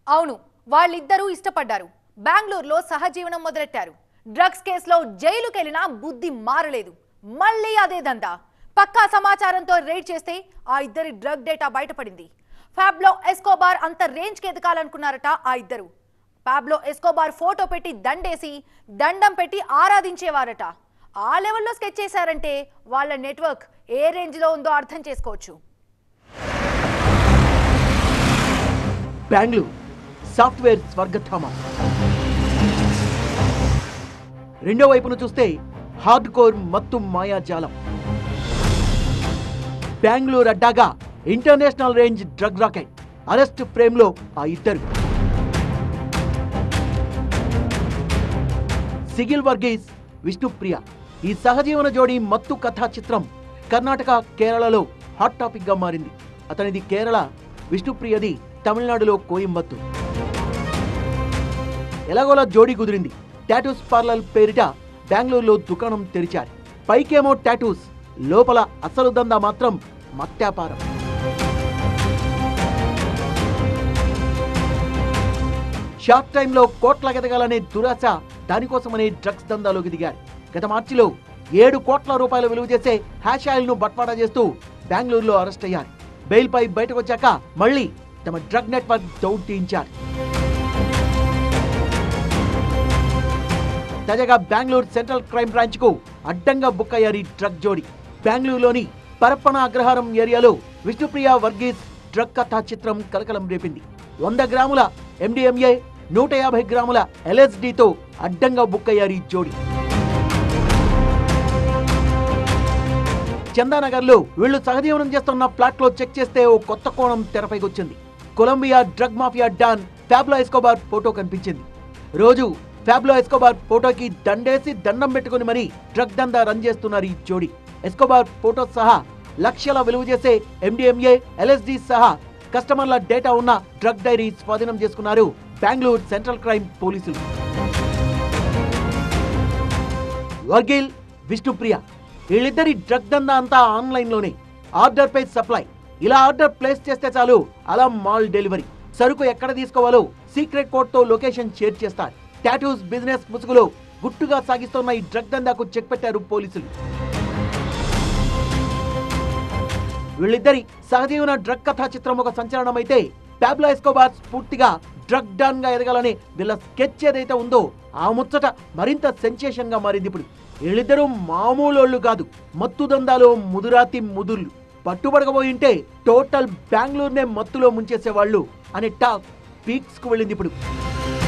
అవును వాళ్ళిద్దరూ ఇష్టపడ్డారు బెంగళూరులో సహజీవనం మొదలెట్టారు డ్రగ్స్ కేసులో జైలుకెళ్లినా బుద్ధి మారలేదు మళ్ళీ అదే దందా పక్కా సమాచారంతో రైడ్ చేస్తే ఆ ఇద్దరి డ్రగ్ డేటా బయటపడింది ఫ్యాబ్లో ఎస్కోబార్ అంత రేంజ్కి ఎదగాలనుకున్నారట ఆ ఇద్దరు ఫ్యాబ్లో ఎస్కోబార్ ఫోటో పెట్టి దండేసి దండం పెట్టి ఆరాధించేవారట ఆ లెవెల్లో స్కెచ్ చేశారంటే వాళ్ళ నెట్వర్క్ ఏ రేంజ్లో ఉందో అర్థం చేసుకోవచ్చు బెంగళూరు సాఫ్ట్వేర్ స్వర్గధామం రెండో వైపున చూస్తే హార్డ్ కోర్ మత్తు మాయాజాలం బెంగళూరు అడ్డాగా international range drug racket arrest ఫ్రేమ్లో ఆ ఇద్దరు సిగిల్ వర్గీస్ విష్ణుప్రియ ఈ సహజీవన జోడి మత్తు కథా చిత్రం కర్ణాటక కేరళలో హాట్ టాపిక్ గా మారింది అతనిది కేరళ విష్ణుప్రియది తమిళనాడులో కోయంబత్తూర్ ఎలాగోలా జోడీ కుదిరింది టాటూస్ పార్లర్ పేరిట బెంగళూరులో దుకాణం తెరిచారు పైకేమో టాటూస్ లోపల అసలు దందా మాత్రం మత్యాపారం షార్ట్ టైంలో కోట్ల ఎదగాలనే దురాశ దానికోసమనే డ్రగ్స్ దందాలోకి దిగారు గత మార్చిలో ఏడు కోట్ల రూపాయలు విలువ చేసే హ్యాష్ ఆయిల్ ను బట్వాడా చేస్తూ బెంగళూరులో అరెస్ట్ అయ్యారు బెయిల్ పై బయటకు వచ్చాక మళ్ళీ తమ డ్రగ్ నెట్వర్క్ దౌడ్ తీయించారు తాజాగా బెంగళూరు సెంట్రల్ క్రైమ్ బ్రాంచ్ కు అడ్డంగా బుక్ అయ్యారు ఈ డ్రగ్ జోడి బెంగళూరులోని పరప్పన అగ్రహారం ఏరియాలో విష్ణుప్రియ వర్గీస్ డ్రగ్ కథా చిత్రం కలకలం రేపింది వంద గ్రాముల ఎండిఎంఏ నూట యాభై గ్రాముల ఎల్ఎస్డితో అడ్డంగా బుక్ అయ్యారు ఈ జోడి చందానగర్లో వీళ్ళు సహజీవనం చేస్తున్న ప్లాట్ లో చెక్ చేస్తే ఓ కొత్త కోణం తెరపైకి వచ్చింది Colombia drug mafia don Pablo Escobar photo కనిపించింది రోజు ఫ్యాబ్లో ఎస్కోబార్ ఫోటోకి దండేసి దండం పెట్టుకుని మరీ డ్రగ్ దందా రన్ చేస్తున్నారు ఈ జోడి ఎస్కోబార్ ఫోటో సహా లక్షల విలువ చేసే ఎండిఎంఏ ఎల్ఎస్డి సహా కస్టమర్ల డేటా ఉన్న డ్రగ్ డైరీ స్వాధీనం చేసుకున్నారు బెంగళూరు సెంట్రల్ క్రైమ్ పోలీసులు వర్గిల్ విష్ణుప్రియ వీళ్ళిద్దరి డ్రగ్ దందా అంతా ఆన్లైన్ లోనే ఆర్డర్ పై సప్లై ఇలా ఆర్డర్ ప్లేస్ చేస్తే చాలు అలా మాల్ డెలివరీ సరుకు ఎక్కడ తీసుకోవాలో సీక్రెట్ కోడ్ తో లొకేషన్ షేర్ చేస్తారు టాటూస్ బిజినెస్ ముసుగులో గుట్టుగా సాగిస్తున్న ఈ డ్రగ్ దందాకు చెక్ పెట్టారు పోలీసులు వీళ్ళిద్దరి సహజీవన డ్రగ్ కథా చిత్రం ఒక సంచలనం అయితే పాబ్లో ఎస్కోబార్ పూర్తిగా డ్రగ్ డాన్ గా ఎదగాలని వీళ్ళ స్కెచ్ ఏదైతే ఉందో ఆ ముచ్చట మరింత సెన్సేషన్ గా మారింది ఇప్పుడు వీళ్ళిద్దరూ మామూలోళ్ళు కాదు మత్తు దందాలో ముదురాతి ముదుర్లు పట్టుబడకపోయింటే టోటల్ బెంగళూరునే మత్తులో ముంచేసేవాళ్ళు అనే టాక్ పీక్స్ కు వెళ్ళింది ఇప్పుడు